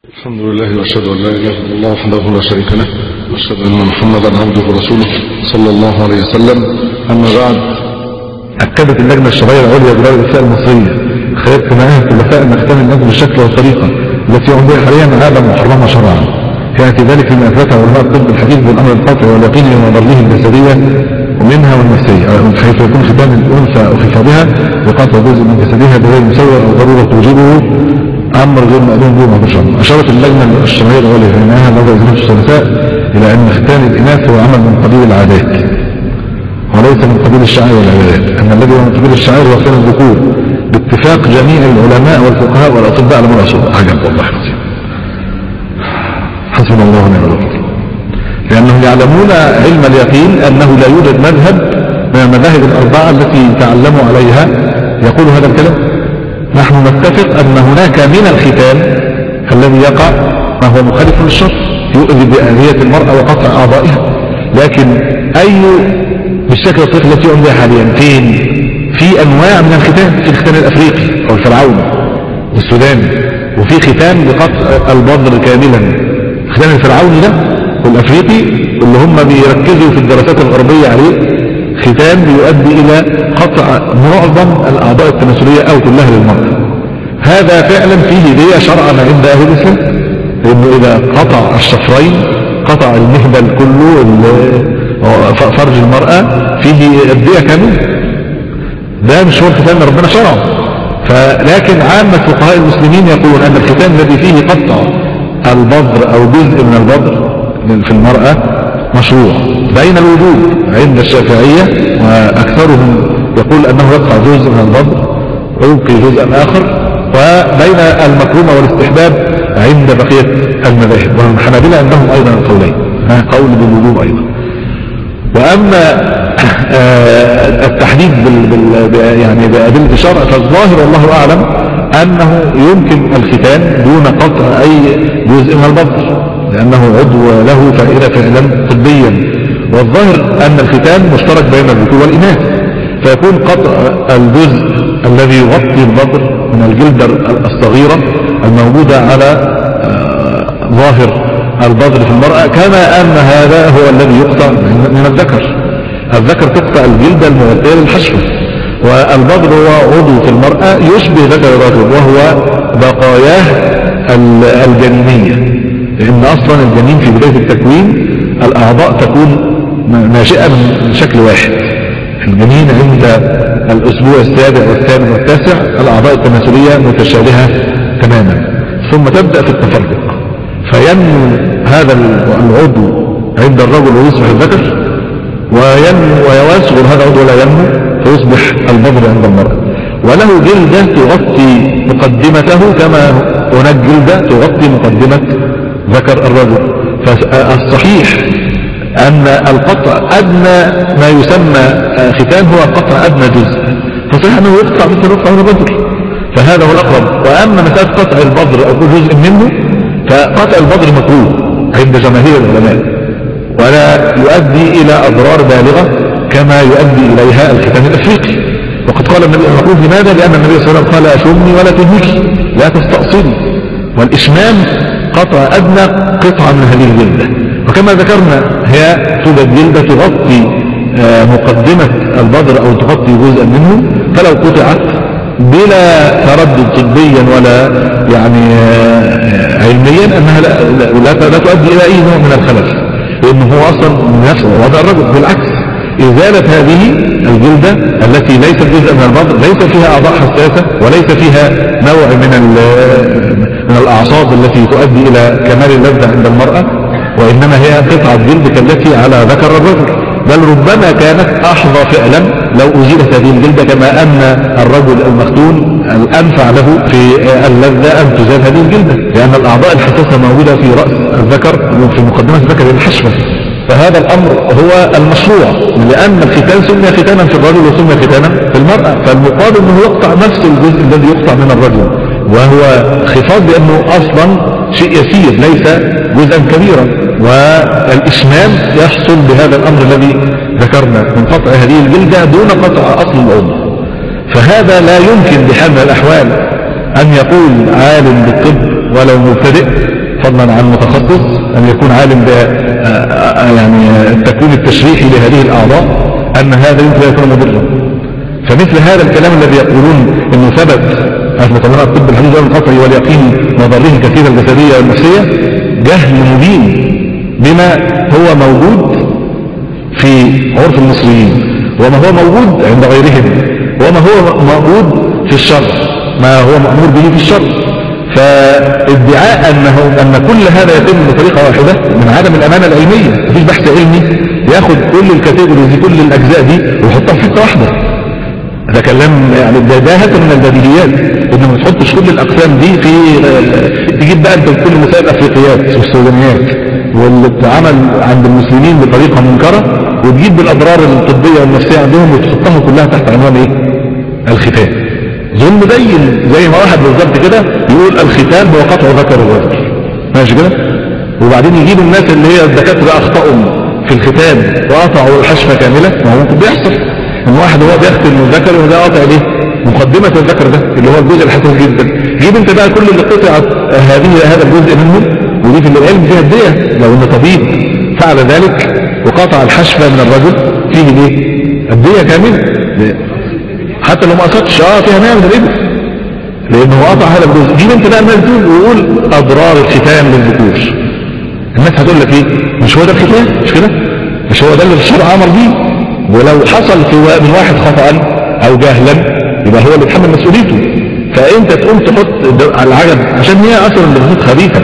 الحمد لله واشهد ان لا اله الا الله وحده لا شريك له واشهد ان محمدا عبده ورسوله صلى الله عليه وسلم اما بعد أكدت اللجنة الشرعية العليا بلاد الإفتاء المصرية خلال اجتماعها الثلاثاء أن نختم النجم بالشكل والطريقة التي يعم بها حاليا عادة محرمة شرعا كانت ذلك لما أثبتها علماء الطب الحديث بالأمر القاطع واليقين لمضره الجسدية ومنها والنفسية حيث يكون ختان الأنثى أو خفاضها بقطع جزء من جسدها بغير مسوى أو ضرورة توجبه أمر غير مأذون به مباشرة أشارت اللجنة الشرعية العليا في عناها لدى إزمة الثلاثاء إلى أن ختان الإناث هو عمل من قبيل العادات وليس من قبيل الشعائر والعبادات أن الذي هو من قبيل الشعائر هو ختان الذكور باتفاق جميع العلماء والفقهاء والأطباء على الأصول عجب والله العظيم حسبنا الله ونعم الوكيل لأنهم يعلمون علم اليقين أنه لا يوجد مذهب من المذاهب الأربعة التي تعلموا عليها يقول هذا الكلام نحن نتفق أن هناك من الختان الذي يقع ما هو مخالف للشرع يؤذي بآذية المرأة وقطع أعضائها لكن أي بالشكل الطريق التي يؤم بها حاليا فين في أنواع من الختان في الختان الأفريقي أو الفرعوني والسوداني وفي ختان بقطع البذر كاملا الختان الفرعوني ده والأفريقي اللي هم بيركزوا في الدراسات الغربية عليه ختان بيؤدي إلى قطع معظم الأعضاء التناسلية أو كلها للمرأة هذا فعلا فيه دية شرعا عند أهل الإسلام لأنه إذا قطع الشفرين قطع المهبل كله فرج المرأة فيه الدية كاملة ده مش هو الختان اللي ربنا شرعه فلكن عامة فقهاء المسلمين يقولون أن الختان الذي فيه قطع البذر أو جزء من البذر في المرأة مشروع بين الوجوب عند الشافعية وأكثرهم يقول أنه يقطع جزء من البذر ويبقي جزءا آخر وبين المكرومة والاستحباب عند بقية المذاهب والحنابلة عندهم أيضا القولين قول بالوجوب أيضا وأما التحديد بال بال يعني بأدلة الشرع فالظاهر والله أعلم أنه يمكن الختان دون قطع أي جزء من البذر لأنه عضو له فائدة فعلا طبيا والظاهر أن الختان مشترك بين الذكور والإناث فيكون قطع الجزء الذي يغطي البذر من الجلدة الصغيرة الموجودة على ظاهر البذر في المرأة كما أن هذا هو الذي يقطع من الذكر الذكر تقطع الجلدة المغطية للحشوة والبذر هو عضو في المرأة يشبه ذكر الرجل وهو بقاياه الجنينية لأن أصلا الجنين في بداية التكوين الأعضاء تكون ناشئة من شكل واحد الجنين عند الأسبوع السابع والثامن والتاسع الأعضاء التناسلية متشابهة تماما ثم تبدأ في التفرق فينمو هذا العضو عند الرجل ويصبح الذكر وينمو ويصغر هذا العضو ولا ينمو فيصبح البذر عند المرأة وله جلدة تغطي مقدمته كما هناك جلدة تغطي مقدمة ذكر الرجل فالصحيح أن القطع أدنى ما يسمى ختان هو قطع أدنى جزء فصحيح أنه يقطع مثل يقطع من الرجل فهذا هو الأقرب وأما مسألة قطع البذر أو كل جزء منه فقطع البذر مكروه عند جماهير العلماء ولا يؤدي إلى أضرار بالغة كما يؤدي إليها الختان الأفريقي وقد قال النبي المكروه لماذا؟ لأن النبي صلى الله عليه وسلم قال أشمي ولا تهمكي لا تستأصلي والإشمام قطع أدنى قطعة من هذه الجلدة وكما ذكرنا هي توجد جلدة تغطي مقدمة البذر أو تغطي جزءا منه فلو قطعت بلا تردد طبيا ولا يعني علميا أنها لا, لا, لا تؤدي إلى أي نوع من الخلل لأنه هو أصلا من نفس وضع الرجل بالعكس إزالة هذه الجلدة التي ليست جزء من البذر ليس فيها أعضاء حساسة وليس فيها نوع من من الأعصاب التي تؤدي إلى كمال اللذة عند المرأة وإنما هي قطعة جلد كالتي على ذكر الرجل بل ربما كانت أحظى فعلا لو أزيلت هذه الجلدة كما أن الرجل المختون الأنفع له في اللذة أن تزال هذه الجلدة لأن الأعضاء الحساسة موجودة في رأس الذكر وفي مقدمة الذكر الحشوة فهذا الأمر هو المشروع لأن الختان سمي ختانا في الرجل وسمي ختانا في المرأة فالمقابل أنه يقطع نفس الجزء الذي يقطع من الرجل وهو خفاض بأنه أصلا شيء يسير ليس جزءا كبيرا والإشمام يحصل بهذا الأمر الذي ذكرنا من قطع هذه الجلدة دون قطع أصل العضو فهذا لا يمكن بحال من الأحوال أن يقول عالم بالطب ولو مبتدئ فضلا عن متخصص أن يكون عالم ب يعني التكوين التشريحي لهذه الأعضاء أن هذا يمكن أن يكون مضرا فمثل هذا الكلام الذي يقولون أنه ثبت أهل مطلقات الطب الحديث القطعي واليقين مضره كثيرة الجسدية والنفسية جهل مبين بما هو موجود في عرف المصريين وما هو موجود عند غيرهم وما هو موجود في الشر ما هو مأمور به في الشر فادعاء أنه أن كل هذا يتم بطريقة واحدة من عدم الأمانة العلمية مفيش بحث علمي ياخد كل الكاتيجوريز كل الأجزاء دي ويحطها في حته واحدة ده كلام يعني ده ده من البديهيات انه ما تحطش كل الاقسام دي في تجيب بقى انت كل مسائل الافريقيات والسودانيات واللي اتعمل عند المسلمين بطريقه منكره وتجيب بالاضرار الطبيه والنفسيه عندهم وتحطها كلها تحت عنوان ايه؟ الختان ظلم بين زي ما واحد بالظبط كده يقول الختان هو قطع ذكر الرجل ماشي كده؟ وبعدين يجيب الناس اللي هي الدكاتره اخطاوا في الختان وقطعوا الحشفه كامله ما هو ممكن بيحصل ان واحد هو بيختم الذكر وده قاطع ليه مقدمة الذكر ده اللي هو الجزء الحساس جدا جيب انت بقى كل اللي قطعت هذه هذا الجزء منه ودي في العلم فيها الدية لو ان طبيب فعل ذلك وقطع الحشفة من الرجل فيه ليه الدية كاملة حتى لو ما قصدش اه فيها نوع من الابن لانه قطع هذا الجزء جيب انت بقى الناس دول وقول اضرار الختام للذكور الناس هتقول لك ايه مش هو ده الختام مش كده مش هو ده اللي الشرع امر بيه ولو حصل في من واحد خطأ او جهلا يبقى هو اللي يتحمل مسؤوليته فانت تقوم تحط على العجب عشان هي اصلا اللغات خبيثه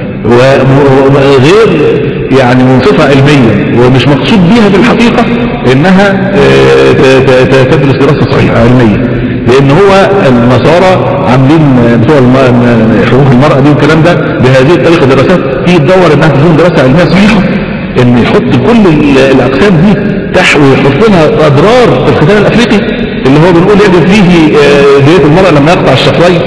وغير يعني منصفة علميا ومش مقصود بيها في الحقيقة انها آه، تدرس دراسة صحيحة علمية لان هو النصارى عاملين بتوع حقوق المرأة دي والكلام ده بهذه الطريقة دراسات في تدور انها تكون دراسة علمية صحيحة ان يحط كل الاقسام دي تحوي ويحط لها اضرار الختان الافريقي اللي هو بنقول يجب فيه آه، دية المرأة لما يقطع الشفوي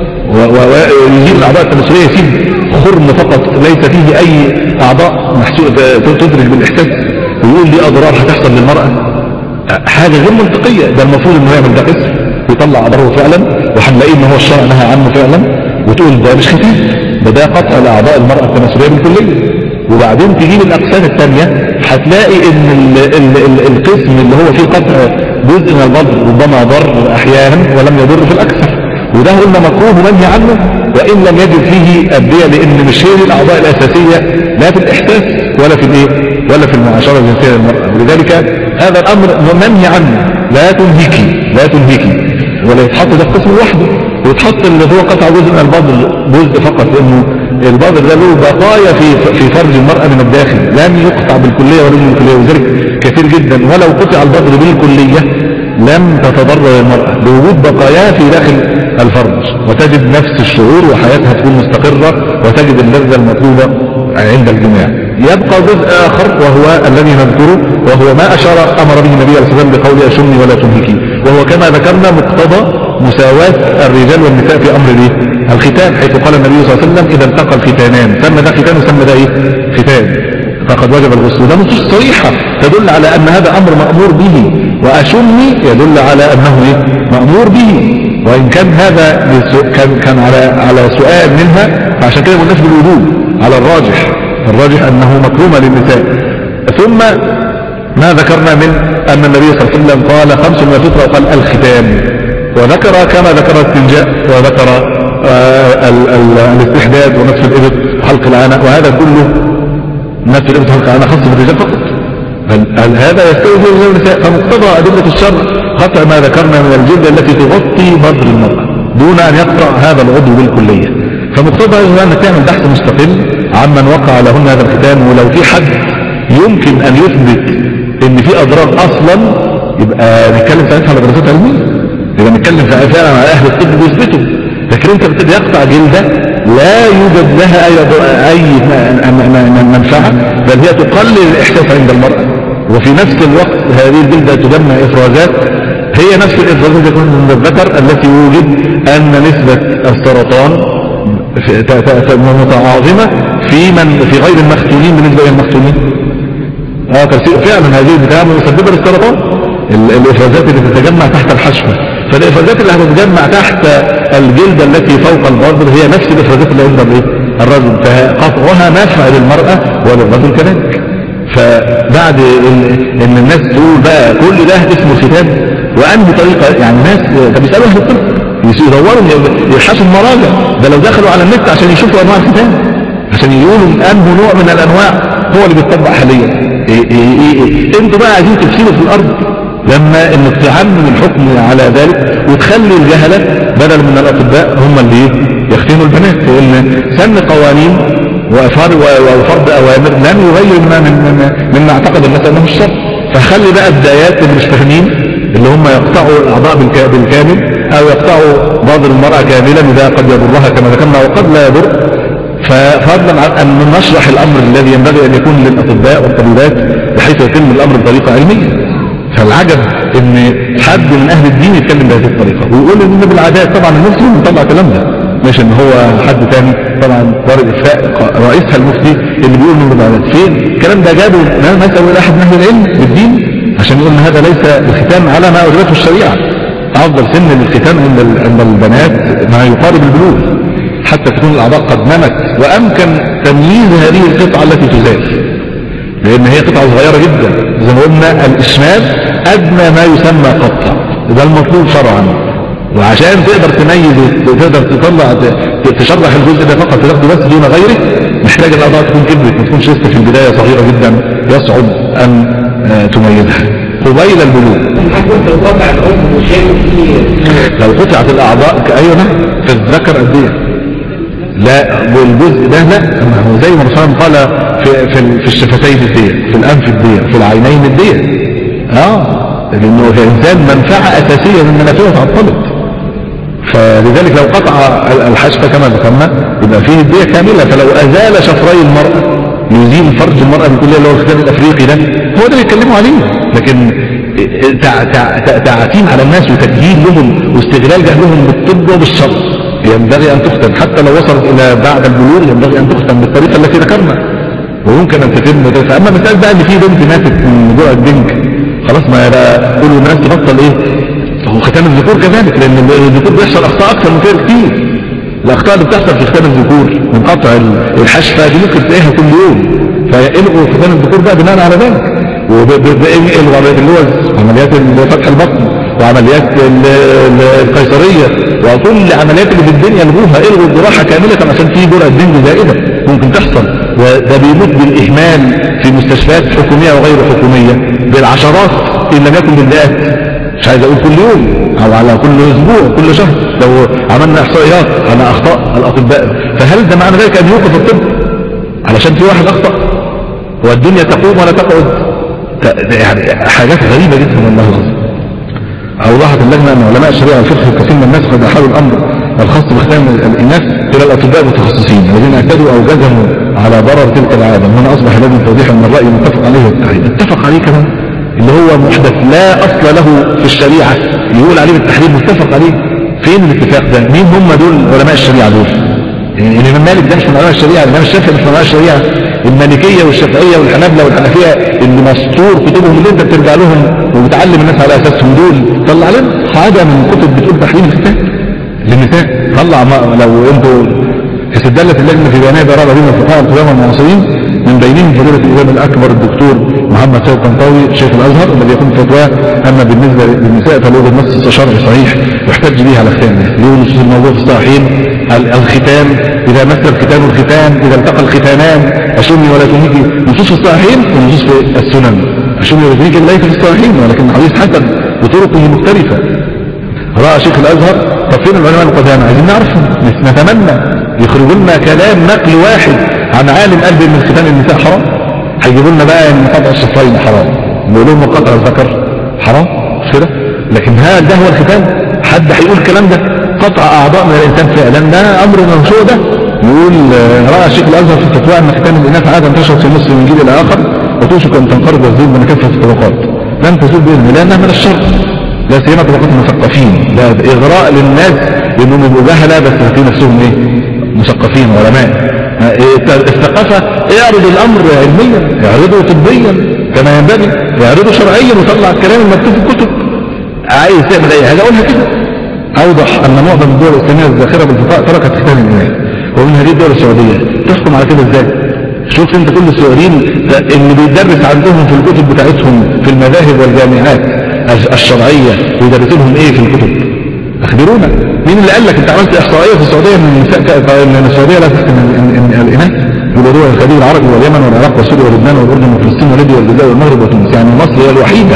ويجيب الاعضاء التناسلية يسيب خرم فقط ليس فيه اي اعضاء محسوب تدرج بالاحساس ويقول لي اضرار هتحصل للمرأة حاجة غير منطقية ده المفروض انه يعمل ده قسم ويطلع اضراره فعلا وهنلاقيه ان هو الشرع نهى عنه فعلا وتقول ده مش ختان ده ده قطع لاعضاء المرأة التناسلية بالكلية وبعدين تجيب الأقسام الثانية هتلاقي ان ال ال ال القسم اللي هو فيه قطع جزء من البضر ربما ضر أحيانا ولم يضر في الأكثر وده قلنا مكروه منهي عنه وإن لم يجد فيه الدية لأن مش هي الأعضاء الأساسية لا في الإحساس ولا في الإيه ولا في المعاشرة الجنسية للمرأة ولذلك هذا الأمر منهي عنه لا تنهيكي لا تنهيكي ولا يتحط ده في قسم لوحده ويتحط اللي هو قطع جزء من البضر جزء فقط لأنه البعض ده له بقايا في في فرج المرأة من الداخل لم يقطع بالكلية ولا من الكلية وذلك كثير جدا ولو قطع البضر بالكلية لم تتضرر المرأة بوجود بقايا في داخل الفرج وتجد نفس الشعور وحياتها تكون مستقرة وتجد اللذة المطلوبة عند الجماع يبقى جزء آخر وهو الذي نذكره وهو ما أشار أمر به النبي عليه الصلاة والسلام بقول أشمي ولا تنهكي وهو كما ذكرنا مقتضى مساواة الرجال والنساء في أمر الايه الختان حيث قال النبي صلى الله عليه وسلم إذا التقى الختانان سمى ده ختان وسمى ده إيه ختان فقد وجب الغسل ده نصوص صريحة تدل على أن هذا أمر مأمور به وأشمي يدل على أنه إيه مأمور به وإن كان هذا كان, كان على على سؤال منها فعشان كده الناس بالوجوب على الراجح الراجح أنه مكرومة للنساء ثم ما ذكرنا من أن النبي صلى الله عليه وسلم قال خمس من الفطرة وقال الختان وذكر كما ذكر الاستنجاء وذكر آه، الاستحداد ونفس الإبط حلق العنى وهذا كله نفس الإبط حلق العنى خاص بالرجال فقط هل هذا يستوي في النساء فمقتضى أدلة الشر قطع ما ذكرنا من الجلد التي تغطي بدر المرأة دون أن يقطع هذا العضو بالكلية فمقتضى أنك تعمل بحث مستقل عمن وقع لهن هذا الختان ولو في حد يمكن أن يثبت ان في أضرار أصلا يبقى نتكلم ساعتها على دراسات علمية يبقى نتكلم فعلا على أهل الطب بيثبتوا لكن انت بتبتدي يقطع جلدة لا يوجد لها اي اي منفعة بل هي تقلل الاحساس عند المرأة وفي نفس الوقت هذه الجلدة تجمع افرازات هي نفس الافرازات تكون عند الذكر التي يوجد ان نسبة السرطان متعاظمة في من في غير المختونين بالنسبة للمختونين اه فعلا هذه البتاعة مسببة للسرطان الافرازات اللي تتجمع تحت الحشفة فالإفرازات اللي هتتجمع تحت الجلدة التي فوق البردر هي نفس الإفرازات اللي عند الرجل فقطعها نفع للمرأة وللرجل كذلك فبعد ال- ان الناس تقول بقى كل ده اسمه ختان وانهي طريقة يعني الناس طب يسألوا اهل الطب يدوروا يبحثوا المراجع ده لو دخلوا على النت عشان يشوفوا انواع الختان عشان يقولوا انه نوع من الانواع هو اللي بيتطبق حاليا إيه إيه إيه إيه. انتوا بقى عايزين تفسيروا في الارض لما انك تعمم الحكم على ذلك وتخلي الجهلة بدل من الاطباء هم اللي إيه؟ يختنوا البنات لان سن قوانين وفرض وفرض اوامر لم يغير ما من من مما اعتقد الناس انه الشر فخلي بقى بدايات اللي مش فاهمين اللي هم يقطعوا الاعضاء بالك- بالكامل او يقطعوا بعض المرأة كاملا اذا قد يضرها كما ذكرنا وقد لا يضر ففضلا عن أن نشرح الأمر الذي ينبغي أن يكون للأطباء والطبيبات بحيث يتم الأمر بطريقة علمية فالعجب ان حد من اهل الدين يتكلم بهذه الطريقة ويقول ان بالعادات طبعا المفتي مطلع كلام ده مش ان هو حد تاني طبعا طارق الفاء رئيسها المفتي اللي بيقول انه بالعادات فين الكلام ده جابه ما يسأل الى احد من اهل العلم بالدين عشان يقول ان هذا ليس الختان على ما اوجبته الشريعة افضل سن للختان عند ال- عند البنات ما يقارب البلوغ حتى تكون الاعضاء قد نمت وامكن تمييز هذه القطعة التي تزال لان هي قطعة صغيرة جدا زي ما قلنا الاسناد ادنى ما يسمى قطع ده المطلوب شرعا وعشان تقدر تميز تقدر تطلع ت- تشرح الجزء ده فقط تاخده بس دون غيره محتاج الاعضاء تكون كبرت ما تكونش لسه في البداية صغيرة جدا يصعب ان آه، تميزها قبيل البلوغ كنت وضع العضو وشيء فيه لو قطعت الاعضاء كأيوة في الذكر قد ايه لا والجزء ده لا ما هو زي ما الرسول قال في في في الشفتين الدية في الانف الدية في العينين الدية اه لانه في الانسان منفعة اساسية من منافعه تعطلت فلذلك لو قطع الحشفة كما ذكرنا يبقى فيه الدية كاملة فلو ازال شفري المرأة يزيل فرج المرأة بالكلية اللي هو الختان الافريقي ده هو ده اللي بيتكلموا عليه لكن تع- تع- تع- تعتيم على الناس وتجهيل لهم واستغلال جهلهم بالطب وبالشر ينبغي ان تختم حتى لو وصلت الى بعد البلوغ ينبغي ان تختم بالطريقة التي ذكرنا ويمكن ان تتم ذلك اما مسألة بقى ان في بنت ماتت من جوع البنك خلاص ما يبقى كل الناس تبطل ايه هو ختان الذكور كذلك لان الذكور بيحصل اخطاء اكثر من كده كتير الاخطاء اللي بتحصل في ختان الذكور من قطع ال- الحشفة دي ممكن تلاقيها كل يوم فيلغوا ختان الذكور بقى بناء على ذلك وبالغربية اللوز عمليات ال- فتح البطن وعمليات ال- ال- القيصرية وكل عمليات اللي في الدنيا الغوها الغوا الجراحة كاملة عشان في جرعة دنج زائدة ممكن تحصل وده بيموت بالإهمال في مستشفيات حكومية وغير حكومية بالعشرات إن لم يكن بالمئات مش عايز اقول كل يوم او على كل اسبوع كل شهر لو عملنا احصائيات على اخطاء الاطباء فهل ده معنى ذلك ان يوقف الطب علشان في واحد اخطأ والدنيا تقوم ولا تقعد ت- يعني حاجات غريبة جدا والله العظيم اوضحت اللجنة ان علماء الشريعة والفقه كثير من الناس قد احالوا الامر الخاص باختيار الاناث الى الاطباء المتخصصين الذين اعتدوا او جزموا على ضرر تلك العادة من هنا اصبح لازم توضيح ان الرأي متفق عليه والتحريم اتفق عليه كمان اللي هو محدث لا اصل له في الشريعة يقول عليه بالتحريم متفق عليه فين الاتفاق ده مين هم دول علماء الشريعة دول يعني الامام مالك ده مش من علماء الشريعة الامام الشافعي مش من علماء الشريعة المالكية والشافعية والحنابلة والحنفية اللي مسطور كتبهم اللي انت بترجع لهم وبتعلم الناس على اساسهم دول طلع لنا حاجة من كتب بتقول تحريم الختان للنساء طلع ما لو انتوا استدلت اللجنة في بيانات رابع بين الفقهاء القدامى المعاصرين من بينهم فضيلة الإمام الأكبر الدكتور محمد سيد طنطاوي شيخ الأزهر الذي يقوم فتواه أما بالنسبة للنساء فلوجد نص شرعي صحيح يحتج به على ختانه له نصوص الموضوع في الصحيحين ال- الختان إذا مس الختان الختان إذا التقى الختانان أشمي ولا تميكي نصوص في الصحيحين ونصوص في السنن أشمي ولا تميكي ليس في الصحيحين ولكن الحديث حسن بطرقه مختلفة رأى شيخ الأزهر طب فين العلماء القدامى عايزين نعرفهم نتمنى يخرجوا لنا كلام نقل واحد عن عالم قال ان ختان النساء حرام هيجيبوا لنا بقى ان قطع الشفرين حرام نقول لهم قطع الذكر حرام مش كده لكن هل ده هو الختان حد هيقول الكلام ده قطع اعضاء من الانسان فعلا ده امر منشوء ده يقول آه، راى شيخ الازهر في الفتوى ان ختان الاناث عاده تشرب في نصف من جيل الى اخر وتوشك ان تنقرض وتزيد من كافه الطبقات لن تزول باذن الله لانها من الشر لا سيما طبقات المثقفين ده اغراء للناس انهم يبقوا جهله بس في نفسهم ايه مثقفين علماء آه، إيه، الثقافه اعرض الامر علميا اعرضه طبيا كما ينبغي اعرضه شرعيا وطلع الكلام المكتوب في الكتب عايز تعمل اي حاجه اقولها كده اوضح ان معظم الدول الاسلاميه الزاخره بالفقهاء تركت ختان الاناث ومن هذه الدول السعودية تحكم على كده ازاي شوف انت كل السعوديين اللي بيدرس عندهم في الكتب بتاعتهم في المذاهب والجامعات الشرعية بيدرسوا لهم ايه في الكتب اخبرونا مين اللي قال لك انت عملت احصائيه في السعوديه ان النساء ك- ان السعوديه لا تسكن ال- ال- ال- الاناث يقولوا الخليج العربي واليمن والعراق وسوريا ولبنان والاردن وفلسطين وليبيا والجزائر والمغرب وتونس يعني مصر هي الوحيده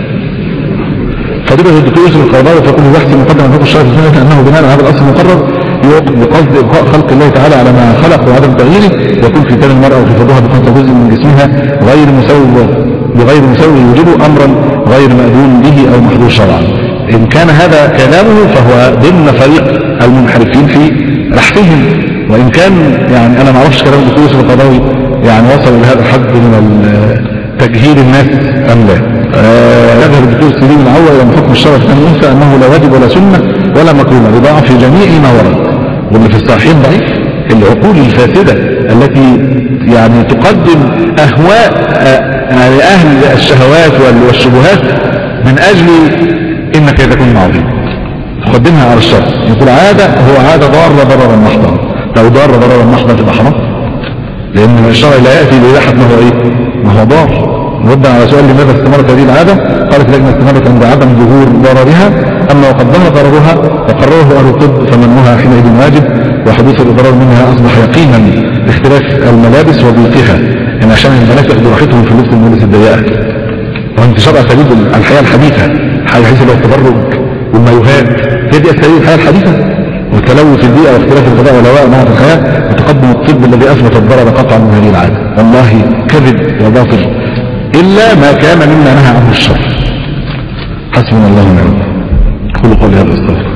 فضيلة الدكتور يوسف القرضاوي فكل بحث مقدم عن حكم الشرع في السنة أنه بناء على هذا الأصل المقرر يوقف بقصد إبقاء خلق الله تعالى على ما خلق وعدم تغييره يكون في تاني المرأة وخفضها بخمسة جزء من جسمها غير مسوى بغير مسوي يوجب أمرا غير مأذون به أو محظور شرعا إن كان هذا كلامه فهو ضمن فريق المنحرفين في بحثهم وإن كان يعني أنا ما أعرفش كلام الدكتور يوسف القرضاوي يعني وصل إلى هذا الحد من ال- تجهيل الناس أم لا آه، يذهب الدكتور سليم العوى إلى حكم الشرع في الأنثى أنه لا واجب ولا سنة ولا مكروه بضعف جميع ما ورد واللي في الصحيحين ضعيف العقول الفاسدة التي يعني تقدم أهواء آه، أهل الشهوات وال- والشبهات من أجل إنك تكون عظيم تقدمها على الشر يقول عادة هو عادة ضارة ضررا محضا لو ضارة ضررا محضا تبقى حرام لأن الشرع لا يأتي لإباحة ما هو إيه؟ ما هو ضار ردا على سؤال لماذا استمرت هذه العادة قالت لجنة استمرت عند عدم ظهور ضررها أما وقد ظهر ضررها وقرره أهل الطب فمنها حينئذ واجب وحدوث الإضرار منها أصبح يقينا باختلاف الملابس وضيقها يعني عشان البنات ياخدوا راحتهم في لبس الملابس الضيقة وانتشار أساليب الحياة الحديثة حيث لو التبرج والمايوهات هي دي أساليب الحياة الحديثة وتلوث البيئة واختلاف الغذاء والهواء مع الحياة وتقدم الطب الذي أثبت الضرر قطعا من هذه العادة والله كذب وباطل إلا ما كان مما نهى عنه الشر حسبنا الله ونعم الوكيل. قولوا قولي هذا استغفر